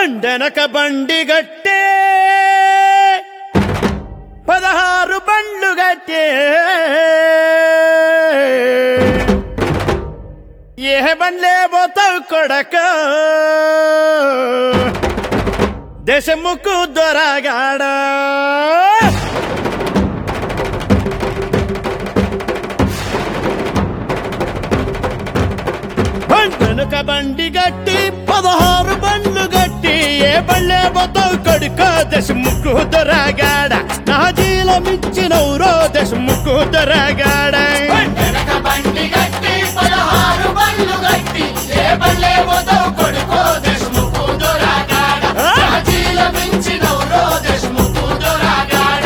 బండెనక బండి గట్టే పదహారు బండ్లు గట్టే ఏ బండ్లే పోతావు కొడక దేశముకు దొరగాడా బండెనక బండి గట్టి పదహారు బండ్లు గట్టి ఏ బళ్ళే పోతావు కొడుక దశముక్కు దొరగాడ నా జీలమిచ్చినవురో దశముక్కు దొరగాడ వెనక బండి గట్టి పదహారు బండ్లు గట్టి ఏ బళ్ళే పోతావు కొడుకో దేశముఖు దొరగాడ రాజీల మించినవురో దేశముఖు దొరగాడ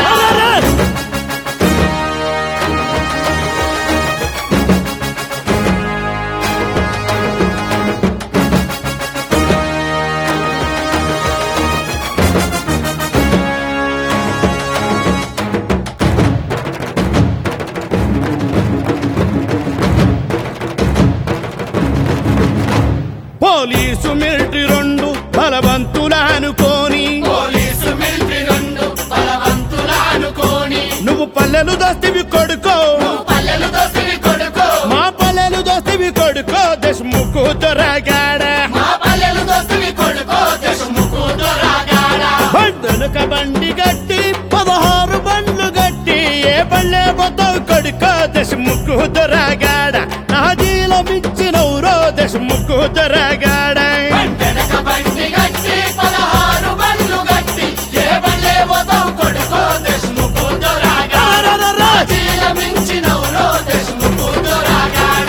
పోలీసు మిలిటరీ రెండు బలవంతుల అనుకోని పోలీసు మిలిటరీ రెండు బలవంతుల అనుకోని నువ్వు పల్లెలు దోస్తివి కొడుకో పల్లెలు దోసిరి కొడుకో మా పల్లెలు దోస్తివి కొడుకో దశముక్కు దొరగాడ మా పల్లెలు దోసిరి కొడుకో దేశముఖు దొరగాడ బండెనక బండి గట్టి పదహారు బండ్లు గట్టి ఏ బళ్ళే పోతావు కొడుక దశముక్కు దొరగాడ నా జీలమిచ్చినవురో దశముక్కు దొరగాడ వెనక బండి గట్టి పదహారు బండ్లు గట్టి ఏ బళ్ళే పోతావు కొడుకో దేశముఖు దొరగాడ రాజీల మించినవురో దేశముఖు దొరగాడ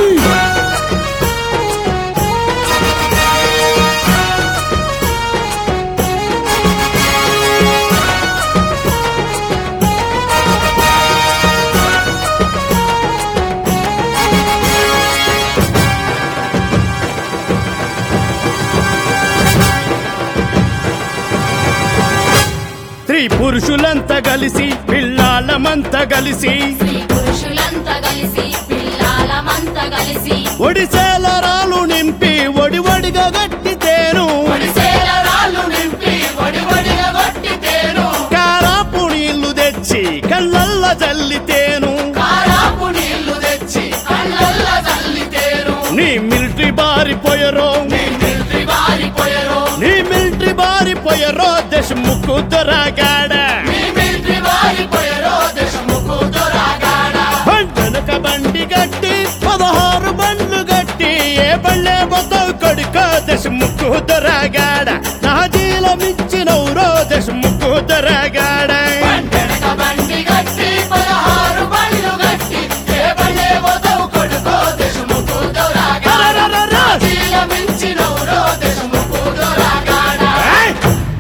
స్త్రీ పురుషులంతా కలిసి పిల్లాళ్ళమంతా కలిసి స్త్రీ పురుషులంతా కలిసి పిల్లాలమంతా కలిసి ఒడిసేల రాళ్ళు నింపి ఒడి ఒడిగా గట్టితేను ఒడిసేల రాళ్ళు నింపి వడి వడిగా కొట్టితేను కారాపు నీళ్లు తెచ్చి కళ్ళల్ల జల్లితేను కారాపు నీళ్లు తెచ్చి కళ్ళల్ల చల్లితేను నీ మిలిటరీ బారిపోయరో నీ మిలిటరీ వారిపోయరు నీ మిలిటరీ బారిపోయరో దశముక్కు దొరగాడ నీ మిలిటరీ వారిపోయరు దేశముఖు దొరగాడ బండనక బండి గట్టి పదహారు బండ్లు గట్టి ఏ బళ్ళే పోతావు కొడుక దశముక్కు దొరగాడ నా జీలమిచ్చినవురో దశముక్కు దొరగాడ వెనక బండి గట్టి పదహారు బండ్లు గట్టి ఏ బళ్ళే పోతావు కొడుకో దేశముఖు దొరగాడ చీల మించినవురో దేశముఖు దొరగాడ ఏయ్!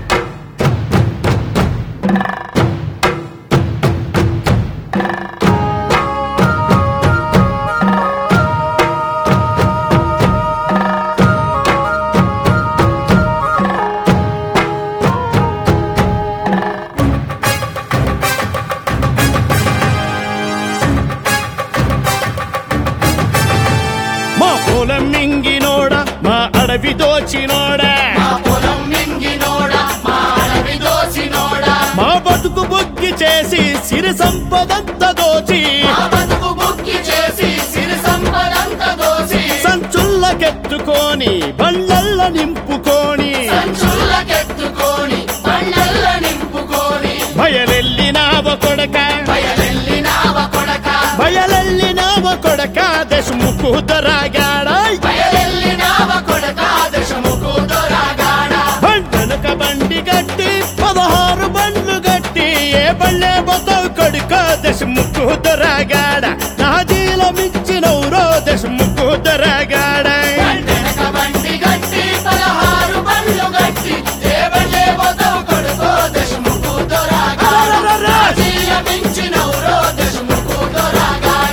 మా పొలం మింగినోడ మా అడవి దోచినోడ మా పొలం మింగినోడా మా అడవి దోసినోడా మా బతుకు బొగ్గి చేసి సిరి సంపదంత దోచి మా బతుకు బుక్కి చేసి సిరి సంపదంత దోసి సంచుల్లకెత్తుకొని బండ్లల్ల నింపుకొని సంచుల్లకెత్తుకొని బండల్ల నింపుకొని బయలెల్లినావ కొడక బయలెల్లినావ కొడక బయలెల్లినావ కొడక దశముకు దొరగాడ బయలెల్లినావ కొడక దశముకు దొరగాడ బండనక బండి గట్టి పదహారు బండ్లు గట్టి ఏ బళ్ళే పోతావు కొడుక దశముకు దొరగాడ నా జీలమిచ్చినవురో దశముకు దొరగాడ వెనక బండి గట్టి పదహారు బండ్లు గట్టి ఏ బండే పోతావు కొడుకో దశముకు దొరగాడ రాజీయ మించినవురో దశముకు దొరగాడ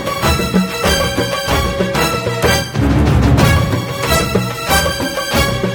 ఆ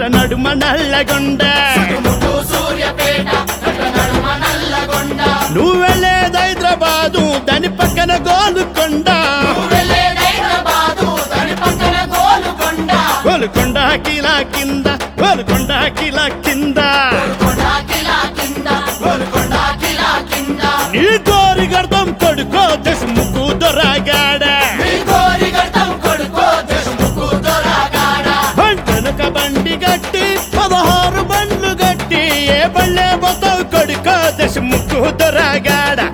నడుమ నల్లగొండ ముట్టు సూర్యపేట నట నడుమ నల్లగొండ నువ్వు వెళ్ళేది హైదరాబాదు దాని పక్కన గోలుకొండ వెళ్ళేది హైదరాబాదు దాని పక్కన గోలుకొండ గోలుకొండ కిలా కింద గోలుకొండ కిలా కింద గోల్కొండ కిలా కింద గోల్కొండ కిలా కింద నీ గోరి గర్భం కొడుకో దశ ముక్కు దొరగాడ మీ కోరి గడ్డం కొడుకో దేశముకు దొరగాడ వెనక బండి గట్టి పదహారు బండ్లు గట్టి ఏ బళ్ళే పోతావు కొడుకో దశ ముక్కు దొరగాడ